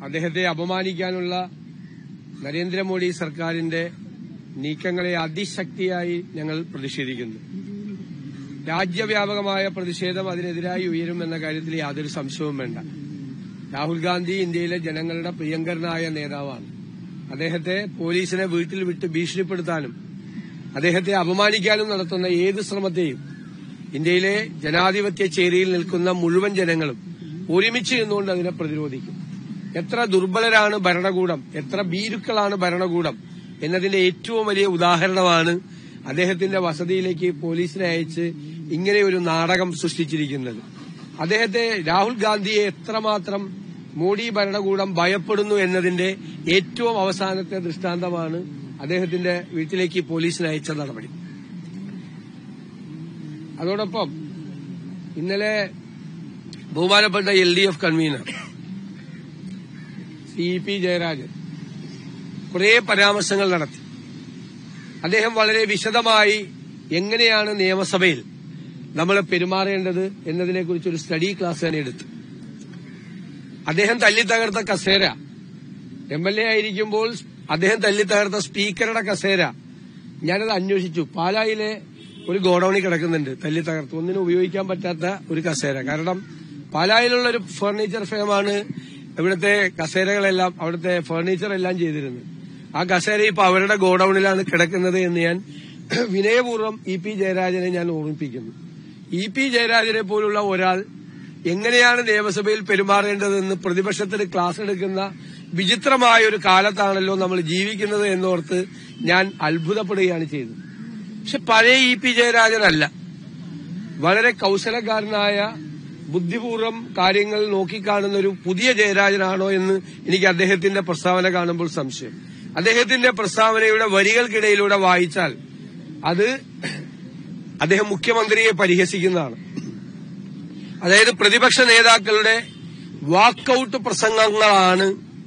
അദ്ദേഹത്തെ അപമാനിക്കാനുള്ള നരേന്ദ്രമോദി സർക്കാരിന്റെ നീക്കങ്ങളെ അതിശക്തിയായി ഞങ്ങൾ പ്രതിഷേധിക്കുന്നു രാജ്യവ്യാപകമായ പ്രതിഷേധം അതിനെതിരായി ഉയരുമെന്ന കാര്യത്തിൽ യാതൊരു സംശയവും വേണ്ട രാഹുൽ ഗാന്ധി ഇന്ത്യയിലെ ജനങ്ങളുടെ പ്രിയങ്കരനായ നേതാവാണ് അദ്ദേഹത്തെ പോലീസിനെ വീട്ടിൽ വിട്ട് ഭീഷണിപ്പെടുത്താനും അദ്ദേഹത്തെ അപമാനിക്കാനും നടത്തുന്ന ഏത് ശ്രമത്തെയും ഇന്ത്യയിലെ ജനാധിപത്യ ചേരിയിൽ നിൽക്കുന്ന മുഴുവൻ ജനങ്ങളും ഒരുമിച്ച് നിന്നുകൊണ്ട് അതിനെ പ്രതിരോധിക്കും എത്ര ദുർബലരാണ് ഭരണകൂടം എത്ര ഭീരുക്കളാണ് ഭരണകൂടം എന്നതിന്റെ ഏറ്റവും വലിയ ഉദാഹരണമാണ് അദ്ദേഹത്തിന്റെ വസതിയിലേക്ക് പോലീസിനെ അയച്ച് ഇങ്ങനെ ഒരു നാടകം സൃഷ്ടിച്ചിരിക്കുന്നത് അദ്ദേഹത്തെ രാഹുൽ ഗാന്ധിയെ എത്രമാത്രം മോഡി ഭരണകൂടം ഭയപ്പെടുന്നു എന്നതിന്റെ ഏറ്റവും അവസാനത്തെ ദൃഷ്ടാന്തമാണ് അദ്ദേഹത്തിന്റെ വീട്ടിലേക്ക് പോലീസിനെ അയച്ച നടപടി അതോടൊപ്പം ഇന്നലെ ബഹുമാനപ്പെട്ട L D F convener C P Jayarajan കുറെ പരാമർശങ്ങൾ നടത്തി അദ്ദേഹം വളരെ വിശദമായി എങ്ങനെയാണ് നിയമസഭയിൽ നമ്മൾ പെരുമാറേണ്ടത് എന്നതിനെക്കുറിച്ച് ഒരു സ്റ്റഡി ക്ലാസ് തന്നെ എടുത്തു അദ്ദേഹം തല്ലിത്തകർത്ത കസേര എം എൽ എ ആയിരിക്കുമ്പോൾ അദ്ദേഹം തല്ലിത്തകർത്ത സ്പീക്കറുടെ കസേര ഞാനത് അന്വേഷിച്ചു പാലായിലെ ഒരു ഗോഡൌണിൽ കിടക്കുന്നുണ്ട് തല്ലിത്തകർത്ത് ഒന്നിനും ഉപയോഗിക്കാൻ പറ്റാത്ത ഒരു കസേര കാരണം പാലായിലുള്ള ഒരു ഫർണിച്ചർ ഫേമാണ് ഇവിടുത്തെ കസേരകളെല്ലാം അവിടുത്തെ ഫർണിച്ചർ എല്ലാം ചെയ്തിരുന്നത് ആ കസേര ഇപ്പൊ അവരുടെ ഗോഡൌണിലാണ് കിടക്കുന്നത് എന്ന് ഞാൻ വിനയപൂർവ്വം ഇ പി ജയരാജനെ ഞാൻ ഓർമ്മിപ്പിക്കുന്നു ഇ പി ജയരാജനെ പോലുള്ള ഒരാൾ എങ്ങനെയാണ് നിയമസഭയിൽ പെരുമാറേണ്ടതെന്ന് പ്രതിപക്ഷത്തിന് ക്ലാസ് എടുക്കുന്ന വിചിത്രമായ ഒരു കാലത്താണല്ലോ നമ്മൾ ജീവിക്കുന്നത് എന്നോർത്ത് ഞാൻ അത്ഭുതപ്പെടുകയാണ് ചെയ്തത് പക്ഷെ പഴയ ഇ പി ജയരാജനല്ല വളരെ കൌശലക്കാരനായ ബുദ്ധിപൂർവ്വം കാര്യങ്ങൾ നോക്കിക്കാണുന്ന ഒരു പുതിയ ജയരാജനാണോ എന്ന് എനിക്ക് അദ്ദേഹത്തിന്റെ പ്രസ്താവന കാണുമ്പോൾ സംശയം അദ്ദേഹത്തിന്റെ പ്രസ്താവനയുടെ വരികൾക്കിടയിലൂടെ വായിച്ചാൽ അത് അദ്ദേഹം മുഖ്യമന്ത്രിയെ പരിഹസിക്കുന്നതാണ് അതായത് പ്രതിപക്ഷ നേതാക്കളുടെ വാക്കൌട്ട് പ്രസംഗങ്ങളാണ്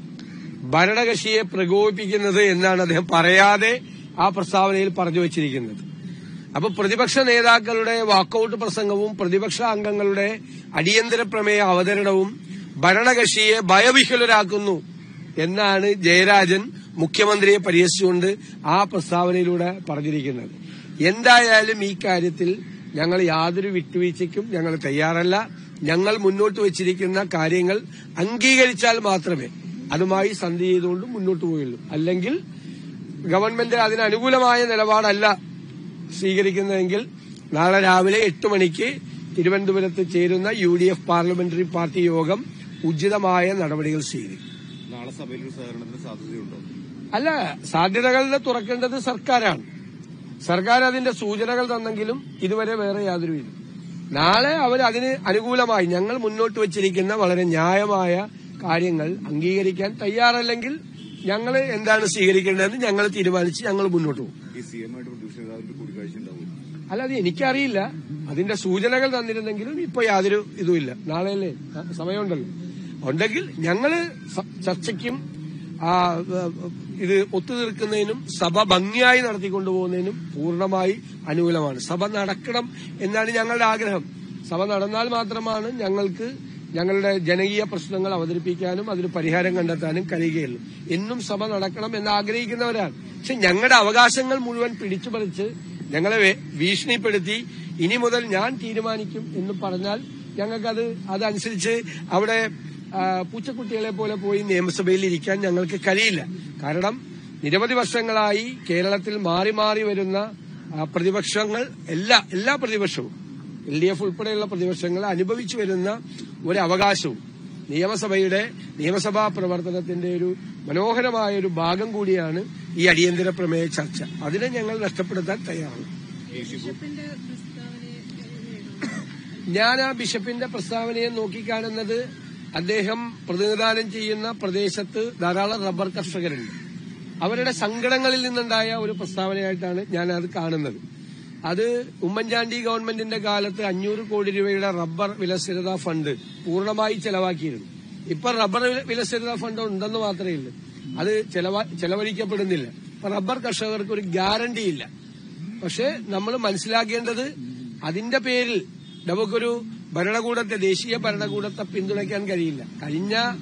ഭരണകക്ഷിയെ പ്രകോപിപ്പിക്കുന്നത് എന്നാണ് അദ്ദേഹം പറയാതെ ആ പ്രസ്താവനയിൽ പറഞ്ഞു വച്ചിരിക്കുന്നത് അപ്പൊ പ്രതിപക്ഷ നേതാക്കളുടെ വാക്കൌട്ട് പ്രസംഗവും പ്രതിപക്ഷ അംഗങ്ങളുടെ അടിയന്തര പ്രമേയ അവതരണവും ഭരണകക്ഷിയെ ഭയവിഹ്വലരാക്കുന്നു എന്നാണ് ജയരാജൻ മുഖ്യമന്ത്രിയെ പരിഹസിച്ചുകൊണ്ട് ആ പ്രസ്താവനയിലൂടെ പറഞ്ഞിരിക്കുന്നത് എന്തായാലും ഈ കാര്യത്തിൽ ഞങ്ങൾ യാതൊരു വിട്ടുവീഴ്ചയ്ക്കും ഞങ്ങൾ തയ്യാറല്ല ഞങ്ങൾ മുന്നോട്ട് വച്ചിരിക്കുന്ന കാര്യങ്ങൾ അംഗീകരിച്ചാൽ മാത്രമേ അതുമായി സന്ധി ചെയ്തുകൊണ്ട് മുന്നോട്ട് പോയുള്ളൂ അല്ലെങ്കിൽ ഗവൺമെന്റ് അതിന് അനുകൂലമായ നിലപാടല്ല സ്വീകരിക്കുന്നതെങ്കിൽ നാളെ രാവിലെ എട്ട് മണിക്ക് തിരുവനന്തപുരത്ത് ചേരുന്ന U D F parliamentary party യോഗം ഉചിതമായ നടപടികൾ സ്വീകരിക്കും നാളെ സഭയിൽ ഒരു സഹകരണത്തിന് സാധ്യതയുണ്ടോ അല്ല സാധ്യതകളുടെ തുറക്കേണ്ടത് സർക്കാരാണ് സർക്കാർ അതിന്റെ സൂചനകൾ തന്നെങ്കിലും ഇതുവരെ വേറെ യാതൊരു ഇല്ല നാളെ അവർ അതിന് അനുകൂലമായി ഞങ്ങൾ മുന്നോട്ട് വച്ചിരിക്കുന്ന വളരെ ന്യായമായ കാര്യങ്ങൾ അംഗീകരിക്കാൻ തയ്യാറല്ലെങ്കിൽ ഞങ്ങൾ എന്താണ് സ്വീകരിക്കേണ്ടതെന്ന് ഞങ്ങൾ തീരുമാനിച്ച് ഞങ്ങൾ മുന്നോട്ട് പോകും ഈ സി എം ആയിട്ട് പ്രതിപക്ഷ നേതാവിന്റെ കൂടിക്കാഴ്ച ഉണ്ടാവും അല്ലാതെ എനിക്കറിയില്ല അതിന്റെ സൂചനകൾ തന്നിരുന്നെങ്കിലും ഇപ്പൊ യാതൊരു ഇതുമില്ല നാളെയല്ലേ ആ, സമയമുണ്ടല്ലോ ഉണ്ടെങ്കിൽ ഞങ്ങള് സ- ചർച്ചയ്ക്കും ആ, ആ, ഇത് ഒത്തുതീർക്കുന്നതിനും സഭ ഭംഗിയായി നടത്തിക്കൊണ്ടുപോകുന്നതിനും പൂർണ്ണമായി അനുകൂലമാണ് സഭ നടക്കണം എന്നാണ് ഞങ്ങളുടെ ആഗ്രഹം സഭ നടന്നാൽ മാത്രമാണ് ഞങ്ങൾക്ക് ഞങ്ങളുടെ ജനകീയ പ്രശ്നങ്ങൾ അവതരിപ്പിക്കാനും അതിന് പരിഹാരം കണ്ടെത്താനും കഴിയുകയുള്ളൂ എന്നും സഭ നടക്കണം എന്ന് ആഗ്രഹിക്കുന്നവരാണ് പക്ഷെ ഞങ്ങളുടെ അവകാശങ്ങൾ മുഴുവൻ പിടിച്ചു പറിച്ച് ഞങ്ങളെ വേ- ഭീഷണിപ്പെടുത്തി ഇനി മുതൽ ഞാൻ തീരുമാനിക്കും എന്ന് പറഞ്ഞാൽ ഞങ്ങൾക്കത് അതനുസരിച്ച് അവിടെ ആ, പൂച്ചക്കുട്ടികളെ പോലെ പോയി നിയമസഭയിൽ ഇരിക്കാൻ ഞങ്ങൾക്ക് കഴിയില്ല കാരണം നിരവധി വർഷങ്ങളായി കേരളത്തിൽ മാറി മാറി വരുന്ന ആ, പ്രതിപക്ഷങ്ങൾ എല്ലാ എല്ലാ പ്രതിപക്ഷവും എൽ ഡി എഫ് ഉൾപ്പെടെയുള്ള പ്രതിപക്ഷങ്ങൾ അനുഭവിച്ചു വരുന്ന ഒരു അവകാശവും നിയമസഭയുടെ നിയമസഭാ പ്രവർത്തനത്തിന്റെ ഒരു മനോഹരമായ ഒരു ഭാഗം കൂടിയാണ് ഈ അടിയന്തര പ്രമേയ ചർച്ച അതിനെ ഞങ്ങൾ നഷ്ടപ്പെടുത്താൻ തയ്യാറാണ് ബിഷപ്പിന്റെ പ്രസ്താവനയെ എങ്ങനെയാണ് ഞാൻ ആ ബിഷപ്പിന്റെ പ്രസ്താവനയെ നോക്കിക്കാണുന്നത് അദ്ദേഹം പ്രതിനിധാനം ചെയ്യുന്ന പ്രദേശത്ത് ധാരാളം റബ്ബർ കർഷകരുണ്ട് അവരുടെ സങ്കടങ്ങളിൽ നിന്നുണ്ടായ ഒരു പ്രസ്താവനയായിട്ടാണ് ഞാൻ അത് കാണുന്നത് അത് ഉമ്മൻചാണ്ടി ഗവൺമെന്റിന്റെ കാലത്ത് അഞ്ഞൂറ് കോടി രൂപയുടെ റബ്ബർ വിലസ്ഥിരതാ ഫണ്ട് പൂർണ്ണമായി ചെലവാക്കിയിരുന്നു ഇപ്പൊ റബ്ബർ വില- വിലസ്ഥിരതാ ഫണ്ട് ഉണ്ടെന്ന് മാത്രമേ ഉള്ളൂ അത് ചെലവാ- ചെലവഴിക്കപ്പെടുന്നില്ല ഇപ്പൊ റബ്ബർ കർഷകർക്ക് ഒരു ഗ്യാരണ്ടി ഇല്ല പക്ഷെ നമ്മൾ മനസ്സിലാക്കേണ്ടത് അതിന്റെ പേരിൽ നമുക്കൊരു ഭരണകൂടത്തെ ദേശീയ ഭരണകൂടത്തെ പിന്തുണയ്ക്കാൻ കഴിയില്ല കഴിഞ്ഞ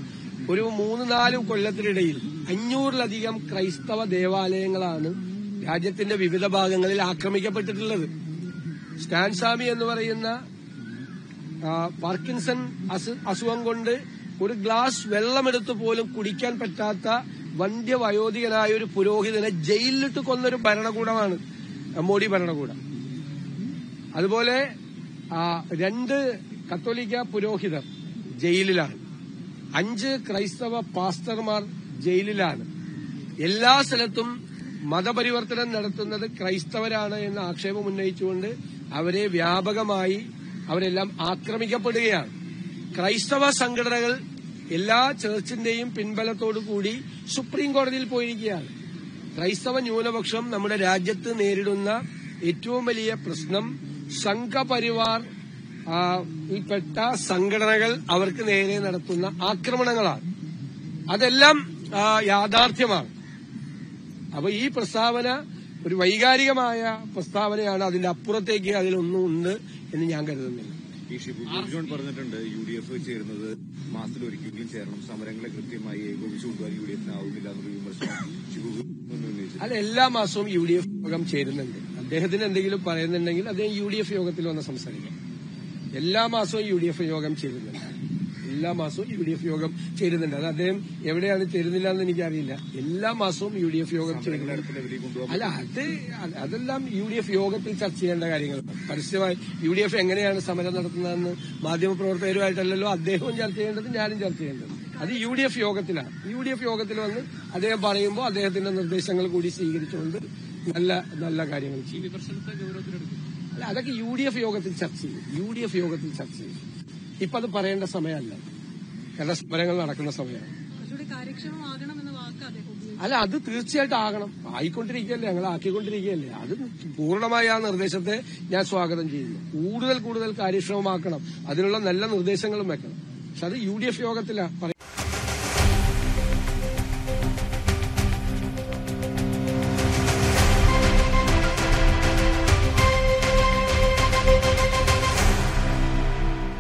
ഒരു മൂന്ന് നാല് കൊല്ലത്തിനിടയിൽ അഞ്ഞൂറിലധികം ക്രൈസ്തവ ദേവാലയങ്ങളാണ് രാജ്യത്തിന്റെ വിവിധ ഭാഗങ്ങളിൽ ആക്രമിക്കപ്പെട്ടിട്ടുള്ളത് സ്റ്റാൻസാമി എന്ന് പറയുന്ന ആ, പാർക്കിൻസൺ അസു- അസുഖം കൊണ്ട് ഒരു ഗ്ലാസ് വെള്ളമെടുത്ത് പോലും കുടിക്കാൻ പറ്റാത്ത വന്ധ്യവയോധികനായ ഒരു പുരോഹിതനെ ജയിലിലിട്ട് കൊന്നൊരു ഭരണകൂടമാണ് മോഡി ഭരണകൂടം അതുപോലെ ആ, രണ്ട് കത്തോലിക്ക പുരോഹിതർ ജയിലിലാണ് അഞ്ച് ക്രൈസ്തവ പാസ്റ്റർമാർ ജയിലിലാണ് എല്ലാ സ്ഥലത്തും മതപരിവർത്തനം നടത്തുന്നത് ക്രൈസ്തവരാണ് എന്ന ആക്ഷേപം ഉന്നയിച്ചുകൊണ്ട് അവരെ വ്യാപകമായി അവരെല്ലാം ആക്രമിക്കപ്പെടുകയാണ് ക്രൈസ്തവ സംഘടനകൾ എല്ലാ ചേർച്ചിന്റെയും പിൻബലത്തോടു കൂടി സുപ്രീം കോടതിയിൽ പോയിരിക്കുകയാണ് ക്രൈസ്തവ ന്യൂനപക്ഷം നമ്മുടെ രാജ്യത്ത് നേരിടുന്ന ഏറ്റവും വലിയ പ്രശ്നം സംഘപരിവാർ ആ, ഇൽപ്പെട്ട സംഘടനകൾ അവർക്ക് നേരെ നടത്തുന്ന ആക്രമണങ്ങളാണ് അതെല്ലാം ആ, യാഥാർത്ഥ്യമാണ് അപ്പൊ ഈ പ്രസ്താവന ഒരു വൈകാരികമായ പ്രസ്താവനയാണ് അതിന്റെ അപ്പുറത്തേക്ക് അതിലൊന്നും ഉണ്ട് എന്ന് ഞാൻ കരുതുന്നില്ല ഈ ഷിബു ജോർജ് ജോൺ പറഞ്ഞിട്ടുണ്ട് യു ഡി എഫ് ചേരുന്നത് മാസത്തിൽ ഒരിക്കലെങ്കിലും ചേരണം സമരങ്ങളെ കൃത്യമായി ഏകോപിച്ച് കൊണ്ടുപോകാൻ യു ഡി എഫിന് ആവുന്നില്ല എന്നൊരു വിമർശനം ഷിബു മുന്നേ ഉന്നയിച്ചു അല്ല എല്ലാ മാസവും യു ഡി എഫ് യോഗം ചേരുന്നുണ്ട് അദ്ദേഹത്തിന് എന്തെങ്കിലും പറയുന്നുണ്ടെങ്കിൽ അദ്ദേഹം യു ഡി എഫ് യോഗത്തിൽ വന്ന് സംസാരിക്കാം എല്ലാ മാസവും യു ഡി എഫ് യോഗം ചേരുന്നുണ്ട് എല്ലാ മാസവും യു ഡി എഫ് യോഗം ചേരുന്നുണ്ട് അത് അദ്ദേഹം എവിടെയാണ് ചേരുന്നില്ല എന്ന് എനിക്കറിയില്ല എല്ലാ മാസവും യു ഡി എഫ് യോഗം ചേരുന്നുണ്ട് അടുത്ത ലെവലിൽ കൊണ്ടുപോകാൻ അല്ല അത് അ- അതെല്ലാം യു ഡി എഫ് യോഗത്തിൽ ചർച്ച ചെയ്യേണ്ട കാര്യങ്ങളാണ് പരസ്യമായി യു ഡി എഫ് എങ്ങനെയാണ് സമരം നടത്തുന്നതെന്ന് മാധ്യമപ്രവർത്തകരുമായിട്ടല്ലല്ലോ അദ്ദേഹവും ചർച്ച ചെയ്യേണ്ടത് ഞാനും ചർച്ച ചെയ്യേണ്ടത് അത് യു ഡി എഫ് യോഗത്തിലാണ് യു ഡി എഫ് യോഗത്തിൽ വന്ന് അദ്ദേഹം പറയുമ്പോൾ അദ്ദേഹത്തിന്റെ നിർദ്ദേശങ്ങൾ കൂടി സ്വീകരിച്ചുകൊണ്ട് നല്ല നല്ല കാര്യങ്ങൾ ചെയ്യും അല്ല അതൊക്കെ യു ഡി എഫ് യോഗത്തിൽ ചർച്ച ചെയ്യും യു ഡി എഫ് യോഗത്തിൽ ചർച്ച ചെയ്യും ഇപ്പൊ അത് പറയേണ്ട സമയമല്ല കാരണം സമരങ്ങൾ നടക്കുന്ന സമയമാണ് കുറച്ചുകൂടി കാര്യക്ഷമമാകണം എന്ന വാക്ക് അദ്ദേഹം ഉപയോഗിച്ചു അല്ല അത് തീർച്ചയായിട്ടും ആകണം ആയിക്കൊണ്ടിരിക്കുകയല്ലേ ഞങ്ങൾ ആക്കിക്കൊണ്ടിരിക്കുകയല്ലേ അത് പൂർണ്ണമായ ആ നിർദ്ദേശത്തെ ഞാൻ സ്വാഗതം ചെയ്യുന്നു കൂടുതൽ കൂടുതൽ കാര്യക്ഷമമാക്കണം അതിനുള്ള നല്ല നിർദ്ദേശങ്ങളും വെക്കണം പക്ഷെ അത് യു ഡി എഫ് യോഗത്തിലാണ്